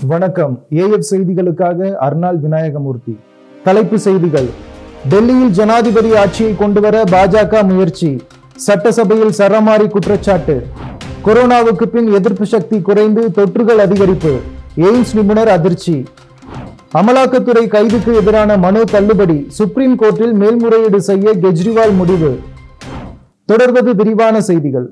வணக்கம் ஏஎஃப் செய்திகளுக்காக அர்னால் விநாயகமூர்த்தி தலைப்பு செய்திகள் டெல்லியில் ஜனாதிபதி ஆட்சியை கொண்டுவர பாஜக முயற்சி சட்டசபையில் சரமாரி குற்றச்சாட்டு கொரோனாவுக்கு பின் எதிர்ப்பு சக்தி குறைந்து தொற்றுகள் அதிகரிப்பு எய்ம்ஸ் நிபுணர் அதிர்ச்சி அமலாக்கத்துறை கைதுக்கு எதிரான மனு தள்ளுபடி சுப்ரீம் கோர்ட்டில் மேல்முறையீடு செய்ய கெஜ்ரிவால் முடிவு தொடர்வது விரிவான செய்திகள்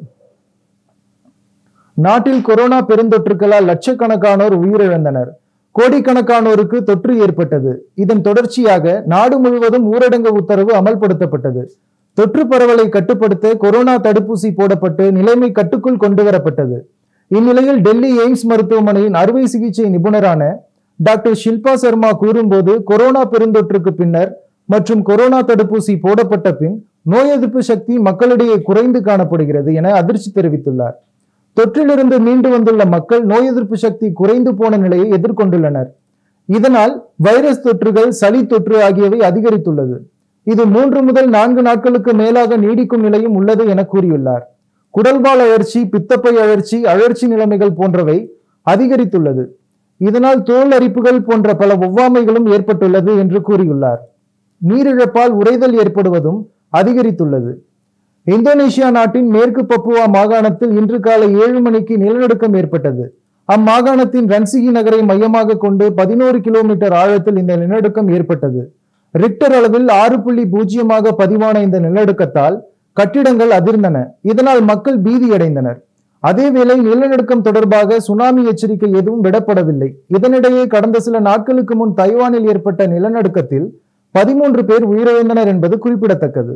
நாட்டில் கொரோனா பெருந்தொற்றுகளால் லட்சக்கணக்கானோர் உயிரிழந்தனர் கோடிக்கணக்கானோருக்கு தொற்று ஏற்பட்டது இதன் தொடர்ச்சியாக நாடு முழுவதும் ஊரடங்கு உத்தரவு அமல்படுத்தப்பட்டது தொற்று பரவலை கட்டுப்படுத்த கொரோனா தடுப்பூசி போடப்பட்டு நிலைமை கட்டுக்குள் கொண்டு வரப்பட்டது இந்நிலையில் டெல்லி எய்ம்ஸ் மருத்துவமனையின் அறுவை சிகிச்சை நிபுணரான டாக்டர் ஷில்பா சர்மா கூறும்போது கொரோனா பெருந்தொற்றுக்கு பின்னர் மற்றும் கொரோனா தடுப்பூசி போடப்பட்ட பின் நோய் எதிர்ப்பு சக்தி மக்களிடையே குறைந்து காணப்படுகிறது என அதிர்ச்சி தெரிவித்துள்ளார் தொற்றிலிருந்து மீண்டு வந்துள்ள மக்கள் நோய் எதிர்ப்பு சக்தி குறைந்து போன நிலையை எதிர்கொண்டுள்ளனர் இதனால் வைரஸ் தொற்றுகள் சளி தொற்று ஆகியவை அதிகரித்துள்ளது இது மூன்று முதல் நான்கு நாட்களுக்கு மேலாக நீடிக்கும் நிலையும் உள்ளது என கூறியுள்ளார் குடல்வால் அழற்சி பித்தப்பை அழற்சி அழற்சி நிலைமைகள் போன்றவை அதிகரித்துள்ளது இதனால் தோல் அரிப்புகள் போன்ற பல ஒவ்வாமைகளும் ஏற்பட்டுள்ளது என்று கூறியுள்ளார் நீரிழப்பால் உறைதல் ஏற்படுவதும் அதிகரித்துள்ளது இந்தோனேஷியா நாட்டின் மேற்கு பப்புவா மாகாணத்தில் இன்று காலை ஏழு மணிக்கு நிலநடுக்கம் ஏற்பட்டது அம்மாகாணத்தின் ரன்சிகி நகரை மையமாக கொண்டு பதினோரு கிலோமீட்டர் ஆழத்தில் இந்த நிலநடுக்கம் ஏற்பட்டது ரிக்டர் அளவில் ஆறு புள்ளி பூஜ்ஜியமாக பதிவான இந்த நிலநடுக்கத்தால் கட்டிடங்கள் அதிர்ந்தன இதனால் மக்கள் பீதியடைந்தனர் அதேவேளை நிலநடுக்கம் தொடர்பாக சுனாமி எச்சரிக்கை எதுவும் விடப்படவில்லை இதனிடையே கடந்த சில நாட்களுக்கு முன் தைவானில் ஏற்பட்ட நிலநடுக்கத்தில் பதிமூன்று பேர் உயிரிழந்தனர் என்பது குறிப்பிடத்தக்கது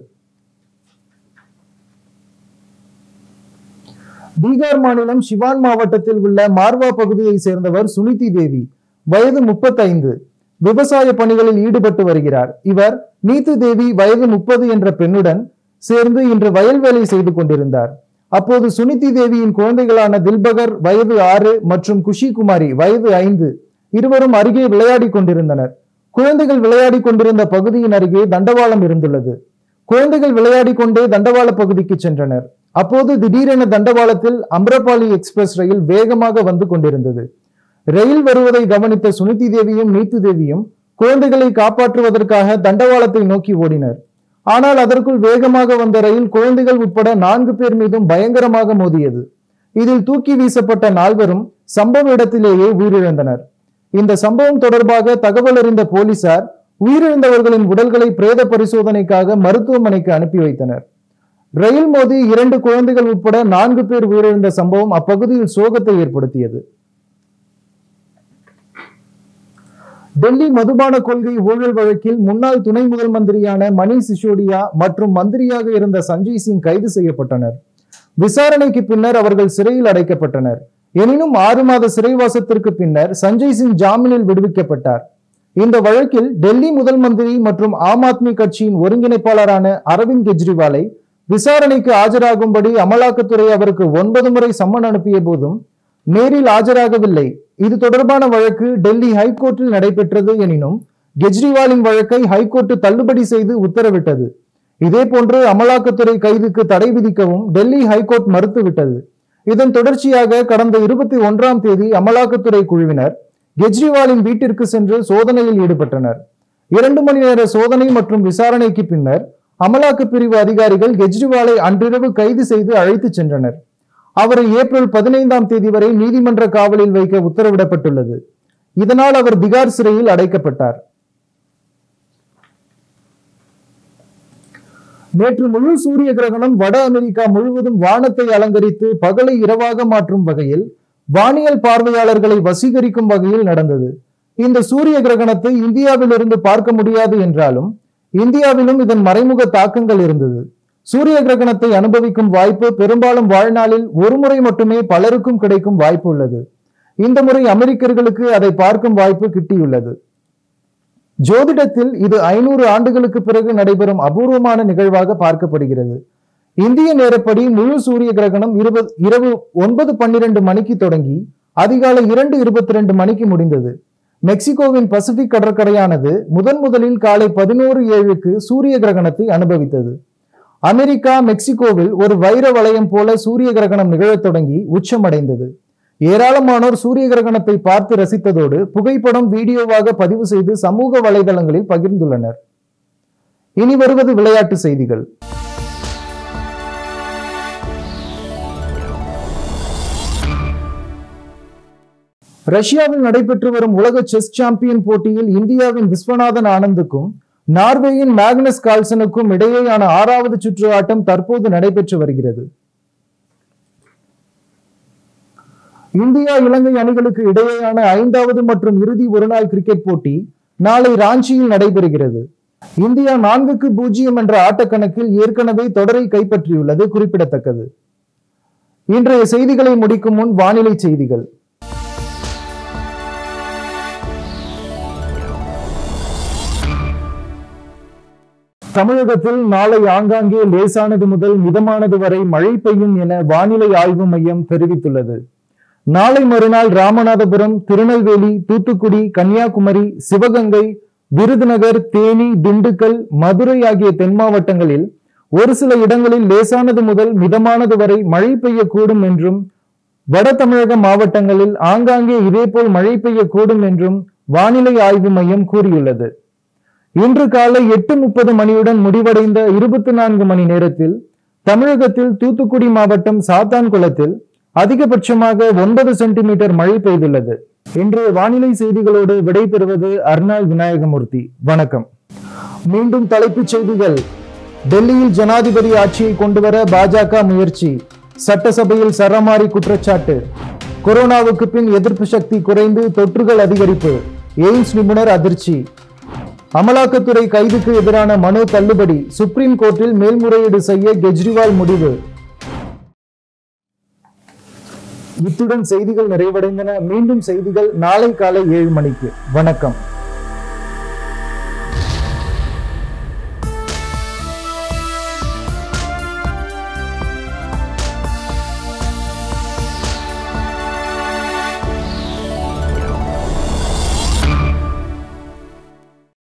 பீகார் மாநிலம் சிவான் மாவட்டத்தில் உள்ள மார்வா பகுதியை சேர்ந்தவர் சுனிதி தேவி வயது முப்பத்தைந்து விவசாய பணிகளில் ஈடுபட்டு வருகிறார் இவர் நீத்து தேவி வயது முப்பது என்ற பெண்ணுடன் சேர்ந்து இன்று வயல் வேலை செய்து கொண்டிருந்தார் அப்போது சுனிதி தேவியின் குழந்தைகளான தில்பகர் வயது ஆறு மற்றும் குஷி குமாரி வயது ஐந்து இருவரும் அருகே விளையாடி கொண்டிருந்தனர் குழந்தைகள் விளையாடி கொண்டிருந்த பகுதியின் அருகே தண்டவாளம் இருந்துள்ளது குழந்தைகள் விளையாடி கொண்டே தண்டவாள பகுதிக்கு சென்றனர் அப்போது திடீரென தண்டவாளத்தில் அம்ரபாலி எக்ஸ்பிரஸ் ரயில் வேகமாக வந்து கொண்டிருந்தது ரயில் வருவதை கவனித்த சுனிதி தேவியும் நீத்து தேவியும் குழந்தைகளை காப்பாற்றுவதற்காக தண்டவாளத்தை நோக்கி ஓடினர் ஆனால் அதற்குள் வேகமாக வந்த ரயில் குழந்தைகள் உட்பட நான்கு பேர் மீதும் பயங்கரமாக மோதியது இதில் தூக்கி வீசப்பட்ட நால்வரும் சம்பவ இடத்திலேயே உயிரிழந்தனர் இந்த சம்பவம் தொடர்பாக தகவல் அறிந்த போலீசார் உயிரிழந்தவர்களின் உடல்களை பிரேத பரிசோதனைக்காக மருத்துவமனைக்கு அனுப்பி வைத்தனர் ரயில் மோதி இரண்டு குழந்தைகள் உட்பட நான்கு பேர் உயிரிழந்த சம்பவம் அப்பகுதியில் சோகத்தை ஏற்படுத்தியது டெல்லி மதுபான கொள்கை ஊழல் வழக்கில் முன்னாள் துணை முதல் மந்திரியான மணீஷ் சிசோடியா மற்றும் மந்திரியாக இருந்த சஞ்சய் சிங் கைது செய்யப்பட்டனர் விசாரணைக்கு பின்னர் அவர்கள் சிறையில் அடைக்கப்பட்டனர் எனினும் ஆறு மாத சிறைவாசத்திற்கு பின்னர் சஞ்சய் சிங் ஜாமீனில் விடுவிக்கப்பட்டார் இந்த வழக்கில் டெல்லி முதல் மந்திரி மற்றும் ஆம் ஆத்மி கட்சியின் ஒருங்கிணைப்பாளரான அரவிந்த் கெஜ்ரிவாலை விசாரணைக்கு ஆஜராகும்படி அமலாக்கத்துறை அவருக்கு ஒன்பது முறை சம்மன் அனுப்பிய போதும் நேரில் ஆஜராகவில்லை இது தொடர்பான வழக்கு டெல்லி ஹைகோர்ட்டில் நடைபெற்றது எனினும் கெஜ்ரிவாலின் வழக்கை ஹைகோர்ட் தள்ளுபடி செய்து உத்தரவிட்டது இதேபோன்று அமலாக்கத்துறை கைதுக்கு தடை விதிக்கவும் டெல்லி ஹைகோர்ட் மறுத்துவிட்டது இதன் தொடர்ச்சியாக கடந்த இருபத்தி ஒன்றாம் தேதி அமலாக்கத்துறை குழுவினர் கெஜ்ரிவாலின் வீட்டிற்கு சென்று சோதனையில் ஈடுபட்டனர் இரண்டு மணி நேர சோதனை மற்றும் விசாரணைக்கு பின்னர் அமலாக்க பிரிவு அதிகாரிகள் கெஜ்ரிவாலை அன்றிரவு கைது செய்து அழைத்து சென்றனர் அவரை ஏப்ரல் பதினைந்தாம் தேதி வரை நீதிமன்ற காவலில் வைக்க உத்தரவிடப்பட்டுள்ளது இதனால் அவர் திகார் சிறையில் அடைக்கப்பட்டார் நேற்று முழு சூரிய கிரகணம் வட அமெரிக்கா முழுவதும் வானத்தை அலங்கரித்து பகலை இரவாக மாற்றும் வகையில் வானியல் பார்வையாளர்களை வசீகரிக்கும் வகையில் நடந்தது இந்த சூரிய கிரகணத்தை இந்தியாவிலிருந்து பார்க்க முடியாது என்றாலும் இந்தியாவிலும் இதன் மறைமுக தாக்கங்கள் இருந்தது சூரிய கிரகணத்தை அனுபவிக்கும் வாய்ப்பு பெரும்பாலும் வாழ்நாளில் ஒரு முறை மட்டுமே பலருக்கும் கிடைக்கும் வாய்ப்பு உள்ளது இந்த முறை அமெரிக்கர்களுக்கு அதை பார்க்கும் வாய்ப்பு கிட்டியுள்ளது ஜோதிடத்தில் இது ஐநூறு ஆண்டுகளுக்கு பிறகு நடைபெறும் அபூர்வமான நிகழ்வாக பார்க்கப்படுகிறது இந்திய நேரப்படி முழு சூரிய கிரகணம் இருபது இரவு ஒன்பது பன்னிரண்டு மணிக்கு தொடங்கி அதிகாலை இரண்டு இருபத்தி ரெண்டு மணிக்கு முடிந்தது மெக்சிகோவின் பசிபிக் கடற்கரையானது முதன் முதலில் காலை பதினோரு ஏழுக்கு சூரிய கிரகணத்தை அனுபவித்தது அமெரிக்கா மெக்சிகோவில் ஒரு வைர வளையம் போல சூரிய கிரகணம் நிகழத் தொடங்கி உச்சமடைந்தது ஏராளமானோர் சூரிய கிரகணத்தை பார்த்து ரசித்ததோடு புகைப்படம் வீடியோவாக பதிவு செய்து சமூக வலைதளங்களில் பகிர்ந்துள்ளனர் இனி வருவது விளையாட்டு செய்திகள் ரஷ்யாவில் நடைபெற்று வரும் உலக செஸ் சாம்பியன் போட்டியில் இந்தியாவின் விஸ்வநாதன் ஆனந்துக்கும் நார்வேயின் மேக்னஸ் கால்சனுக்கும் இடையேயான ஆறாவது சுற்று ஆட்டம் தற்போது நடைபெற்று வருகிறது இந்தியா இலங்கை அணிகளுக்கு இடையேயான ஐந்தாவது மற்றும் இறுதி ஒருநாள் கிரிக்கெட் போட்டி நாளை ராஞ்சியில் நடைபெறுகிறது இந்தியா நான்குக்கு பூஜ்ஜியம் என்ற ஆட்டக்கணக்கில் ஏற்கனவே தொடரை கைப்பற்றியுள்ளது குறிப்பிடத்தக்கது இன்றைய செய்திகளை முடிக்கும் முன் வானிலை செய்திகள் தமிழகத்தில் நாளை ஆங்காங்கே லேசானது முதல் மிதமானது வரை மழை பெய்யும் என வானிலை ஆய்வு மையம் தெரிவித்துள்ளது நாளை மறுநாள் ராமநாதபுரம் திருநெல்வேலி தூத்துக்குடி கன்னியாகுமரி சிவகங்கை விருதுநகர் தேனி திண்டுக்கல் மதுரை ஆகிய தென் மாவட்டங்களில் ஒரு சில இடங்களில் லேசானது முதல் மிதமானது வரை மழை பெய்யக்கூடும் என்றும் வட தமிழக மாவட்டங்களில் ஆங்காங்கே இதேபோல் மழை பெய்யக்கூடும் என்றும் வானிலை ஆய்வு மையம் கூறியுள்ளது இன்று காலை எட்டு முப்பது மணியுடன் முடிவடைந்த இருபத்தி நான்கு மணி நேரத்தில் தமிழகத்தில் தூத்துக்குடி மாவட்டம் சாத்தான்குளத்தில் அதிகபட்சமாக ஒன்பது சென்டிமீட்டர் மழை பெய்துள்ளது இன்றைய வானிலை செய்திகளோடு விடைபெறுவது அர்னால் விநாயகமூர்த்தி வணக்கம் மீண்டும் தலைப்புச் செய்திகள் டெல்லியில் ஜனாதிபதி ஆட்சியை கொண்டுவர பாஜக முயற்சி சட்டசபையில் சரமாரி குற்றச்சாட்டு கொரோனாவுக்கு பின் எதிர்ப்பு சக்தி குறைந்து தொற்றுகள் அதிகரிப்பு எய்ம்ஸ் நிபுணர் அதிர்ச்சி அமலாக்கத்துறை கைதுக்கு எதிரான மனு தள்ளுபடி சுப்ரீம் கோர்ட்டில் மேல்முறையீடு செய்ய கெஜ்ரிவால் முடிவு இத்துடன் செய்திகள் நிறைவடைந்தன மீண்டும் செய்திகள் நாளை காலை ஏழு மணிக்கு வணக்கம்